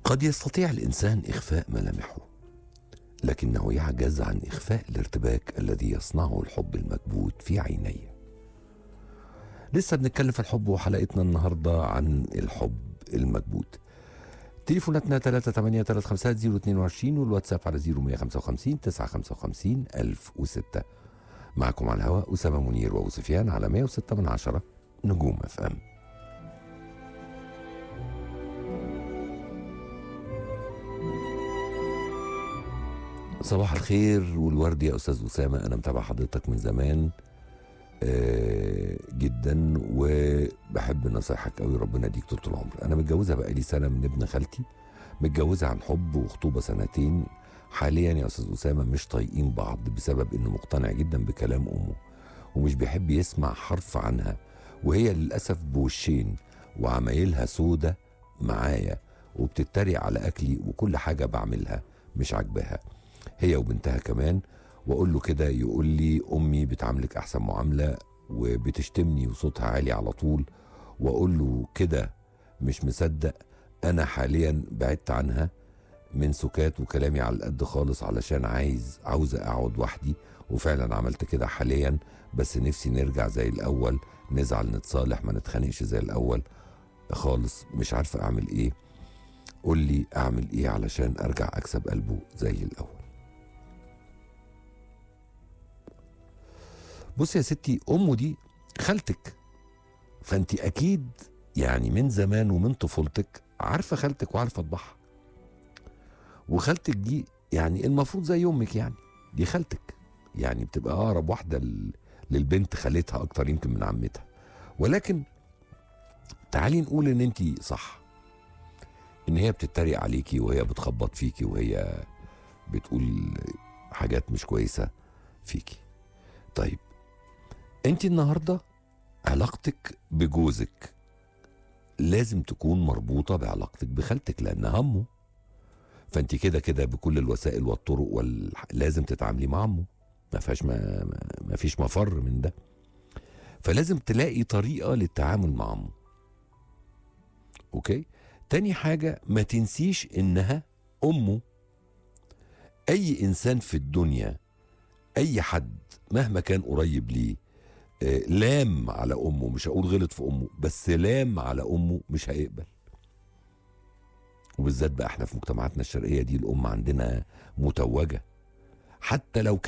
قد يستطيع الانسان اخفاء ملامحه لكنه يعجز عن اخفاء الارتباك الذي يصنعه الحب المكبوت في عينيه لسه بنتكلم في الحب وحلقتنا النهارده عن الحب المكبوت تليفوناتنا 383 والواتساب على 0155 955 1006 معكم على الهواء أسامة منير وأبو سفيان على 106 من عشرة نجوم اف ام صباح الخير والورد يا أستاذ أسامة أنا متابع حضرتك من زمان آه جدا وبحب نصايحك قوي ربنا يديك طول العمر انا متجوزه بقالي سنه من ابن خالتي متجوزه عن حب وخطوبه سنتين حاليا يا استاذ اسامه مش طايقين بعض بسبب انه مقتنع جدا بكلام امه ومش بيحب يسمع حرف عنها وهي للاسف بوشين وعمايلها سودة معايا وبتتريق على اكلي وكل حاجه بعملها مش عاجباها هي وبنتها كمان واقول له كده يقول لي امي بتعاملك احسن معامله وبتشتمني وصوتها عالي على طول واقول له كده مش مصدق انا حاليا بعدت عنها من سكات وكلامي على القد خالص علشان عايز عاوز اقعد وحدي وفعلا عملت كده حاليا بس نفسي نرجع زي الاول نزعل نتصالح ما نتخانقش زي الاول خالص مش عارفه اعمل ايه قول لي اعمل ايه علشان ارجع اكسب قلبه زي الاول بص يا ستي امه دي خالتك فانت اكيد يعني من زمان ومن طفولتك عارفه خالتك وعارفه طباعها وخالتك دي يعني المفروض زي امك يعني دي خالتك يعني بتبقى اقرب واحده ل- للبنت خالتها اكتر يمكن من عمتها ولكن تعالي نقول ان انت صح ان هي بتتريق عليكي وهي بتخبط فيكي وهي بتقول حاجات مش كويسه فيكي طيب انت النهارده علاقتك بجوزك لازم تكون مربوطه بعلاقتك بخالتك لانها امه فانت كده كده بكل الوسائل والطرق وال... لازم تتعاملي مع امه ما فيهاش ما... ما- ما فيش مفر من ده فلازم تلاقي طريقه للتعامل مع امه اوكي تاني حاجه ما تنسيش انها امه اي انسان في الدنيا اي حد مهما كان قريب ليه آه، لام على امه مش هقول غلط في امه بس لام على امه مش هيقبل وبالذات بقى احنا في مجتمعاتنا الشرقيه دي الام عندنا متوجه حتى لو